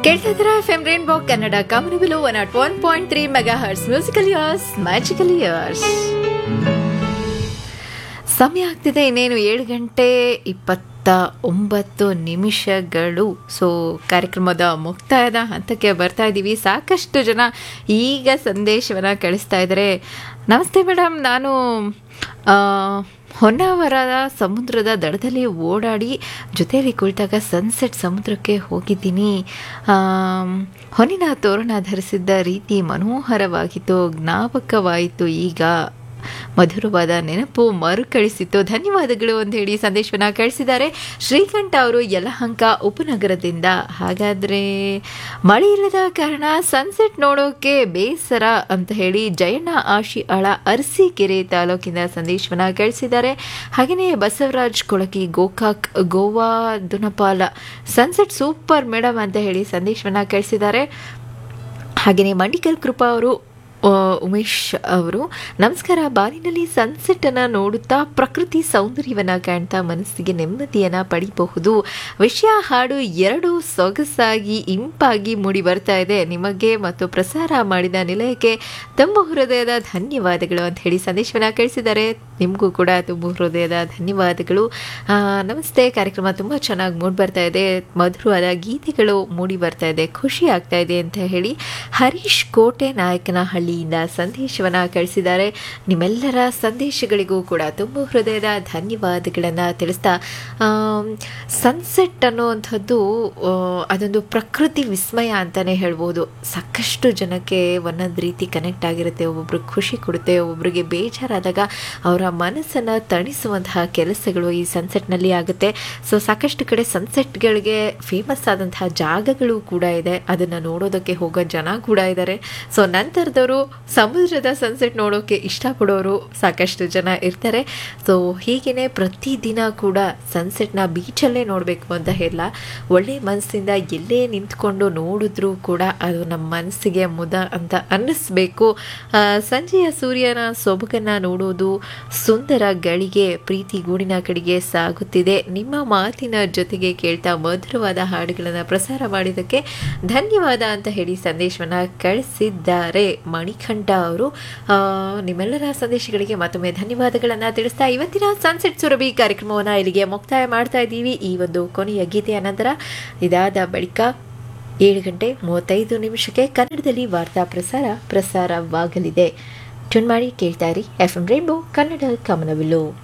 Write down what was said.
ಕೇಳ್ತಾ ಇದ್ದೀರಾ F M rainbow Kannada ಕಾಮನಬಿಲು one not one point three mega hertz musical years magical years ಸಮಯ ಆಗ್ತಿದೆ ಇನ್ನೇನು ಏಳು ಗಂಟೆ ಇಪ್ಪತ್ತ ಒಂಬತ್ತು ನಿಮಿಷಗಳು ಸೊ ಕಾರ್ಯಕ್ರಮದ ಮುಕ್ತಾಯದ ಹಂತಕ್ಕೆ ಬರ್ತಾ ಇದ್ದೀವಿ ಸಾಕಷ್ಟು ಜನ ಈಗ ಸಂದೇಶವನ್ನು ಕಳಿಸ್ತಾ ಇದ್ದಾರೆ ನಮಸ್ತೆ ಮೇಡಮ್ ನಾನು ಆ, ಹೊನ್ನಾವರದ ಸಮುದ್ರದ ದಡದಲ್ಲಿ ಓಡಾಡಿ ಜೊತೆಯಲ್ಲಿ ಕುಳಿತಾಗ ಸನ್ಸೆಟ್ ಸಮುದ್ರಕ್ಕೆ ಹೋಗಿದ್ದೀನಿ ಆಮ್, ಹೊನ್ನಿನ ತೋರಣ ಧರಿಸಿದ್ದ ರೀತಿ ಮನೋಹರವಾಗಿತ್ತು ಜ್ಞಾಪಕವಾಯಿತು ಈಗ ಮಧುರವಾದ ನೆನಪು ಮರುಕಳಿಸಿತ್ತು ಧನ್ಯವಾದಗಳು ಅಂತ ಹೇಳಿ ಸಂದೇಶವನ್ನ ಕಳಿಸಿದ್ದಾರೆ ಶ್ರೀಕಂಠ ಅವರು ಯಲಹಂಕ ಉಪನಗರದಿಂದ ಹಾಗಾದ್ರೆ ಮಳೆ ಇಲ್ಲದ ಕಾರಣ ಸನ್ಸೆಟ್ ನೋಡೋಕೆ ಬೇಸರ ಅಂತ ಹೇಳಿ ಜಯಣ್ಣ ಆಶಿ ಅಳ ಅರಸೀಕೆರೆ ತಾಲೂಕಿನ ಸಂದೇಶವನ್ನ ಕಳಿಸಿದ್ದಾರೆ ಹಾಗೆಯೇ ಬಸವರಾಜ್ ಕೊಳಕಿ ಗೋಕಾಕ್ ಗೋವಾ ದುನಪಾಲ ಸನ್ಸೆಟ್ ಸೂಪರ್ ಮೇಡಮ್ ಅಂತ ಹೇಳಿ ಸಂದೇಶವನ್ನ ಕಳಿಸಿದ್ದಾರೆ ಹಾಗೆಯೇ ಮಂಡಿಕಲ್ ಕೃಪಾ ಅವರು ಆ, ಉಮೇಶ್ ಅವರು ನಮಸ್ಕಾರ ಬಾನಿನಲ್ಲಿ ಸನ್ಸೆಟ್ಟನ್ನು ನೋಡುತ್ತಾ ಪ್ರಕೃತಿ ಸೌಂದರ್ಯವನ್ನು ಕಾಣ್ತಾ ಮನಸ್ಸಿಗೆ ನೆಮ್ಮದಿಯನ್ನು ಪಡಿಬಹುದು ವಿಷಯ ಹಾಡು ಎರಡು ಸೊಗಸಾಗಿ ಇಂಪಾಗಿ ಮೂಡಿ ಬರ್ತಾ ಇದೆ ನಿಮಗೆ ಮತ್ತು ಪ್ರಸಾರ ಮಾಡಿದ ನಿಲಯಕ್ಕೆ ತುಂಬ ಹೃದಯದ ಧನ್ಯವಾದಗಳು ಅಂತ ಹೇಳಿ ಸಂದೇಶವನ್ನು ಕಳಿಸಿದ್ದಾರೆ ನಿಮಗೂ ಕೂಡ ತುಂಬ ಹೃದಯದ ಧನ್ಯವಾದಗಳು ಆ, ನಮಸ್ತೆ ಕಾರ್ಯಕ್ರಮ ತುಂಬ ಚೆನ್ನಾಗಿ ಮೂಡಿ ಬರ್ತಾ ಇದೆ ಮಧುರವಾದ ಗೀತೆಗಳು ಮೂಡಿ ಬರ್ತಾ ಇದೆ ಖುಷಿ ಆಗ್ತಾ ಇದೆ ಅಂತ ಹೇಳಿ ಹರೀಶ್ ಕೋಟೆ ನಾಯಕನಹಳ್ಳಿಯಿಂದ ಸಂದೇಶವನ್ನು ಕಳಿಸಿದ್ದಾರೆ ನಿಮ್ಮೆಲ್ಲರ ಸಂದೇಶಗಳಿಗೂ ಕೂಡ ತುಂಬ ಹೃದಯದ ಧನ್ಯವಾದಗಳನ್ನು ತಿಳಿಸ್ತಾ ಸನ್ಸೆಟ್ ಅನ್ನುವಂಥದ್ದು ಆ, ಅದೊಂದು ಪ್ರಕೃತಿ ವಿಸ್ಮಯ ಅಂತಲೇ ಹೇಳ್ಬೋದು ಸಾಕಷ್ಟು ಜನಕ್ಕೆ ಒಂದೊಂದು ರೀತಿ ಕನೆಕ್ಟ್ ಆಗಿರುತ್ತೆ ಒಬ್ಬೊಬ್ರಿಗೆ ಖುಷಿ ಕೊಡುತ್ತೆ ಒಬ್ಬೊಬ್ರಿಗೆ ಬೇಜಾರಾದಾಗ ಅವರ ಮನಸ್ಸನ್ನು ತಣಿಸುವಂತಹ ಕೆಲಸಗಳು ಈ ಸನ್ಸೆಟ್ನಲ್ಲಿ ಆಗುತ್ತೆ ಸೊ ಸಾಕಷ್ಟು ಕಡೆ ಸನ್ಸೆಟ್ಗಳಿಗೆ ಫೇಮಸ್ ಆದಂತಹ ಜಾಗಗಳು ಕೂಡ ಇದೆ ಅದನ್ನು ನೋಡೋದಕ್ಕೆ ಹೋಗೋ ಜನ ಕೂಡ ಇದ್ದಾರೆ ಸೊ ನಂತರದವರು ಸಮುದ್ರದ ಸನ್ಸೆಟ್ ನೋಡೋಕೆ ಇಷ್ಟಪಡೋರು ಸಾಕಷ್ಟು ಜನ ಇರ್ತಾರೆ ಸೊ ಹೀಗೇನೆ ಪ್ರತಿದಿನ ಕೂಡ ಸನ್ಸೆಟ್ನ ಬೀಚಲ್ಲೇ ನೋಡಬೇಕು ಅಂತ ಹೇಳ ಒಳ್ಳೆ ಮನಸ್ಸಿಂದ ಎಲ್ಲೇ ನಿಂತ್ಕೊಂಡು ನೋಡಿದ್ರೂ ಕೂಡ ಅದು ನಮ್ಮ ಮನಸ್ಸಿಗೆ ಮುದ ಅಂತ ಅನ್ನಿಸ್ಬೇಕು ಆ, ಸಂಜೆಯ ಸೂರ್ಯನ ಸೊಬಗನ್ನು ನೋಡೋದು ಸುಂದರ ಗಳಿಗೆ ಪ್ರೀತಿ ಗೂಡಿನ ಕಡೆಗೆ ಸಾಗುತ್ತಿದೆ ನಿಮ್ಮ ಮಾತಿನ ಜೊತೆಗೆ ಕೇಳ್ತಾ ಮಧುರವಾದ ಹಾಡುಗಳನ್ನು ಪ್ರಸಾರ ಮಾಡಿದ್ದಕ್ಕೆ ಧನ್ಯವಾದ ಅಂತ ಹೇಳಿ ಸಂದೇಶವನ್ನು ಕಳಿಸಿದ್ದಾರೆ ಮಣಿಕಂಠ ಅವರು ಆ, ನಿಮ್ಮೆಲ್ಲರ ಸಂದೇಶಗಳಿಗೆ ಮತ್ತೊಮ್ಮೆ ಧನ್ಯವಾದಗಳನ್ನು ತಿಳಿಸ್ತಾ ಇವತ್ತಿನ ಸನ್ಸೆಟ್ ಸುರಭಿ ಕಾರ್ಯಕ್ರಮವನ್ನು ಇಲ್ಲಿಗೆ ಮುಕ್ತಾಯ ಮಾಡ್ತಾ ಇದ್ದೀವಿ ಈ ಒಂದು ಕೊನೆಯ ಗೀತೆಯ ನಂತರ ಇದಾದ ಬಳಿಕ ಏಳು ಗಂಟೆ ಮೂವತ್ತೈದು ನಿಮಿಷಕ್ಕೆ ಕನ್ನಡದಲ್ಲಿ ವಾರ್ತಾ ಪ್ರಸಾರ ಪ್ರಸಾರವಾಗಲಿದೆ ಟ್ಯೂನ್ ಮಾಡಿ ಕೇಳ್ತಾ ಇರಿ ಎಫ್ ಎಂ ರೈನ್ಬೋ ಕನ್ನಡ ಕಮನವಿಲ್ಲು